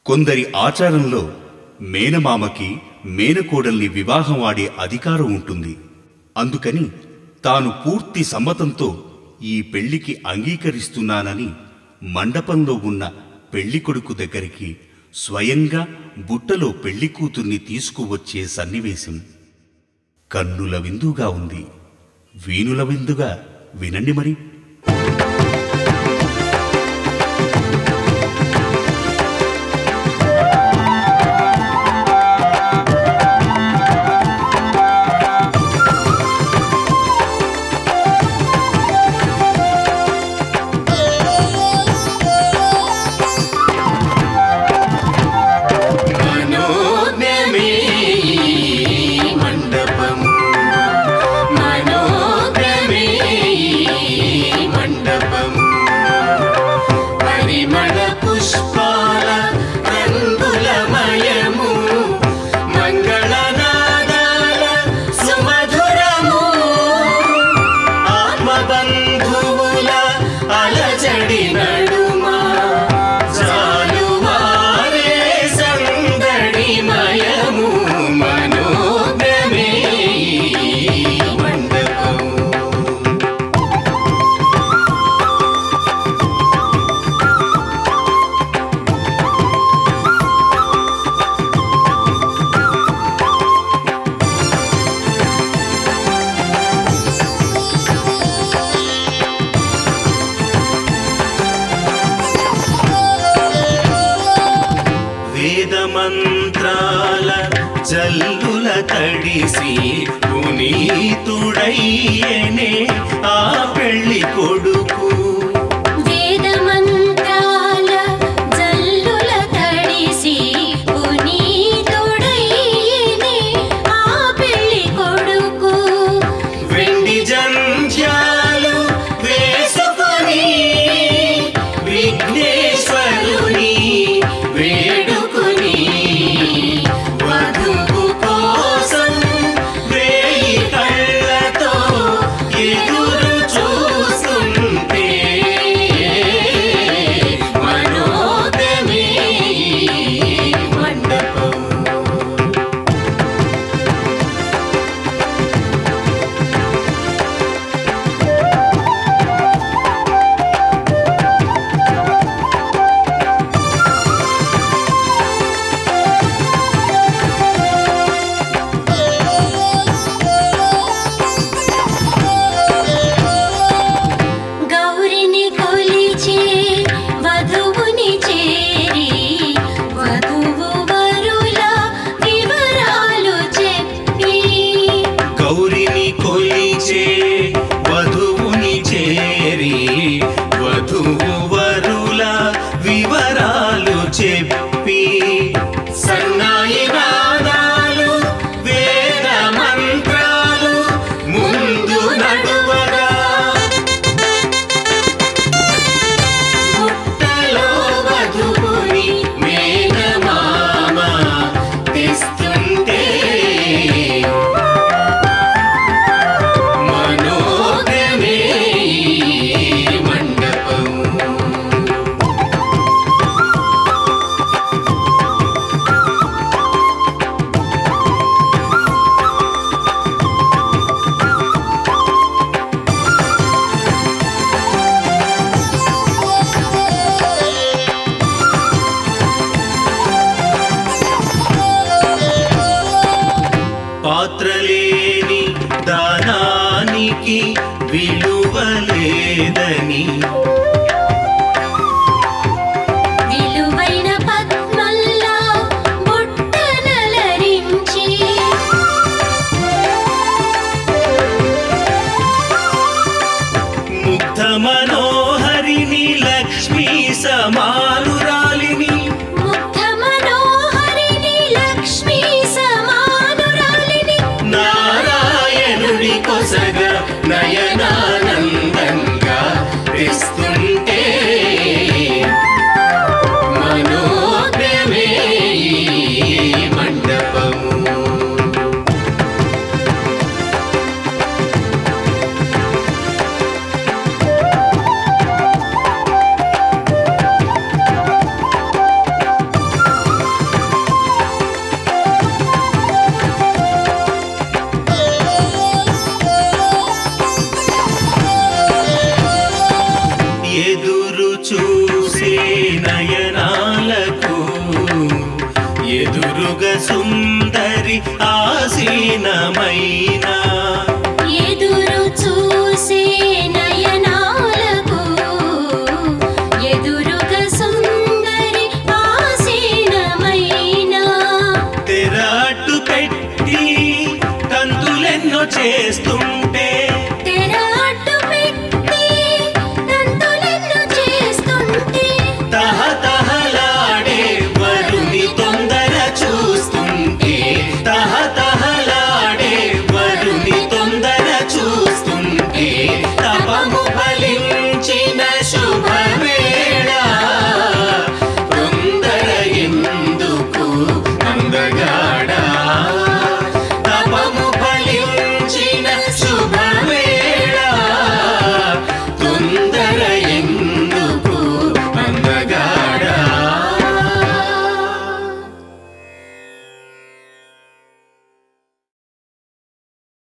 కొందరి ఆచారంలో మేనమామకి మేనకోడల్ని వివాహం ఆడే అధికారం ఉంటుంది అందుకని తాను పూర్తి సమ్మతంతో ఈ పెళ్లికి అంగీకరిస్తున్నానని మండపంలో ఉన్న పెళ్లి కొడుకు దగ్గరికి స్వయంగా బుట్టలో పెళ్లి కూతుర్ని తీసుకువచ్చే సన్నివేశం కన్నుల విందుగా ఉంది వీణుల విందుగా వినండి మరి మనోజ్ఞమే ఈ మండపం మనోజ్ఞమే ఈ మండపం పరిమళ పుష్పాల రంగులమయము మంగళనాదాల సుమధురము ఆత్మబంధువుల అలజడి నడుమా జాలువారే సందడిమయము మనోజ్ఞమే ఈ మండపం వేదమంత్రాల జల్లుల తడిసి పునీతుడయ్యనే ఆ పెళ్లి కొడుకు వేదమంత్రాల జల్లుల తడిసి పునీతుడయ్యేనే ఆ పెళ్లి కొడుకు వెండి జంధ్యాలు వేసుకొని విఘ్నేశ్వరుని వేడుకుని వధువు కోసం వేయి కళ్ళతో ఎదురు చూస్తుంటే ఎదురుగ సుందరి ఆసీనమైన ఎదురు చూసే నయనాలకు ఎదురుగా సుందరి ఆసీనమైన తెరాటు పెట్టి తంతులెన్నో చేస్తుంటే